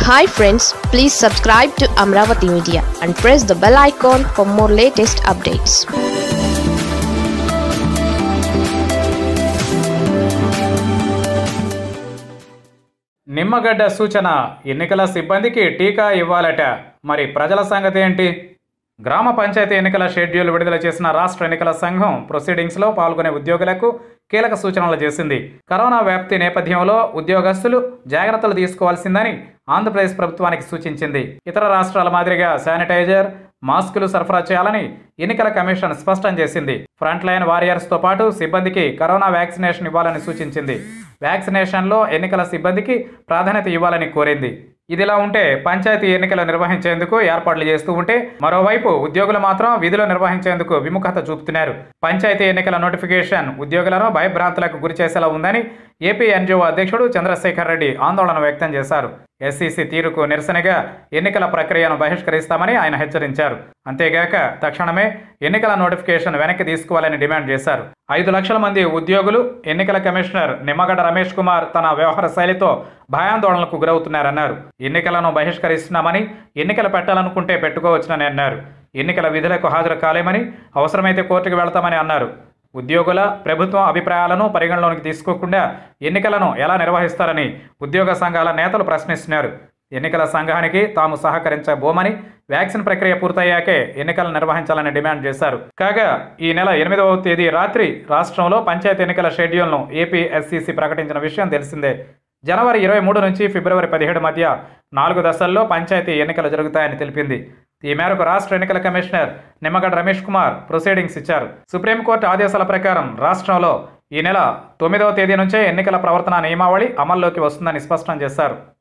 hi friends please subscribe to Amaravati media and press the bell icon for more latest updates Nimmagadda సూచన ఎన్నికల సిబ్బందికి టీకా ఇవ్వాలట మరి ప్రజల సంగతి ఏంటి గ్రామ పంచాయతీ ఎన్నికల షెడ్యూల్ విడుదల చేసిన రాష్ట్ర ఎన్నికల సంఘం ప్రొసీడింగ్స్లో పాల్గొనే ఉద్యోగులకు కీలక సూచనలు చేసింది కరోనా వ్యాప్తి నేపథ్యంలో ఉద్యోగస్తులు జాగ్రత్తలు తీసుకోవాల్సిందని ఆంధ్రప్రదేశ్ ప్రభుత్వానికి సూచించింది ఇతర రాష్ట్రాల మాదిరిగా శానిటైజర్ మాస్కులు సరఫరా చేయాలని ఎన్నికల కమిషన్ స్పష్టం చేసింది ఫ్రంట్ లైన్ వారియర్స్తో పాటు సిబ్బందికి కరోనా వ్యాక్సినేషన్ ఇవ్వాలని సూచించింది వ్యాక్సినేషన్లో ఎన్నికల సిబ్బందికి ప్రాధాన్యత ఇవ్వాలని కోరింది ఇదిలా ఉంటే పంచాయతీ ఎన్నికలు నిర్వహించేందుకు ఏర్పాట్లు చేస్తూ ఉంటే మరోవైపు ఉద్యోగులు మాత్రం విధులు నిర్వహించేందుకు విముఖత చూపుతున్నారు పంచాయతీ ఎన్నికల నోటిఫికేషన్ ఉద్యోగులను భయభ్రాంతులకు గురిచేసేలా ఉందని ఏపీ ఎన్జిఓ అధ్యక్షుడు చంద్రశేఖర్ రెడ్డి ఆందోళన వ్యక్తం చేశారు ఎస్సీసీ తీరుకు నిరసనగా ఎన్నికల ప్రక్రియను బహిష్కరిస్తామని ఆయన హెచ్చరించారు అంతేగాక తక్షణమే ఎన్నికల నోటిఫికేషన్ వెనక్కి తీసుకోవాలని డిమాండ్ చేశారు ఐదు లక్షల మంది ఉద్యోగులు ఎన్నికల కమిషనర్ నిమ్మగడ్డ రమేష్ కుమార్ తన వ్యవహార శైలితో భయాందోళనకు గురవుతున్నారన్నారు ఎన్నికలను బహిష్కరిస్తున్నామని ఎన్నికలు పెట్టాలనుకుంటే పెట్టుకోవచ్చునని అన్నారు ఎన్నికల విధులకు హాజరు కాలేమని అవసరమైతే కోర్టుకు వెళ్తామని అన్నారు ఉద్యోగుల ప్రభుత్వం అభిప్రాయాలను పరిగణలోనికి తీసుకోకుండా ఎన్నికలను ఎలా నిర్వహిస్తారని ఉద్యోగ సంఘాల నేతలు ప్రశ్నిస్తున్నారు ఎన్నికల సంఘానికి తాము సహకరించబోమని వ్యాక్సిన్ ప్రక్రియ పూర్తయ్యాకే ఎన్నికలు నిర్వహించాలని డిమాండ్ చేశారు కాగా ఈ నెల ఎనిమిదవ తేదీ రాత్రి రాష్ట్రంలో పంచాయతీ ఎన్నికల షెడ్యూల్ను ఏపీ ఎస్సీసీ ప్రకటించిన విషయం తెలిసిందే జనవరి ఇరవై మూడు నుంచి ఫిబ్రవరి పదిహేడు మధ్య నాలుగు దశల్లో పంచాయతీ ఎన్నికలు జరుగుతాయని తెలిపింది ఈ మేరకు రాష్ట్ర ఎన్నికల కమిషనర్ నిమ్మగడ్డ రమేష్ కుమార్ ప్రొసీడింగ్స్ ఇచ్చారు సుప్రీంకోర్టు ఆదేశాల ప్రకారం రాష్ట్రంలో ఈ నెల తొమ్మిదవ తేదీ నుంచే ఎన్నికల ప్రవర్తన నియమావళి అమల్లోకి వస్తుందని స్పష్టం చేశారు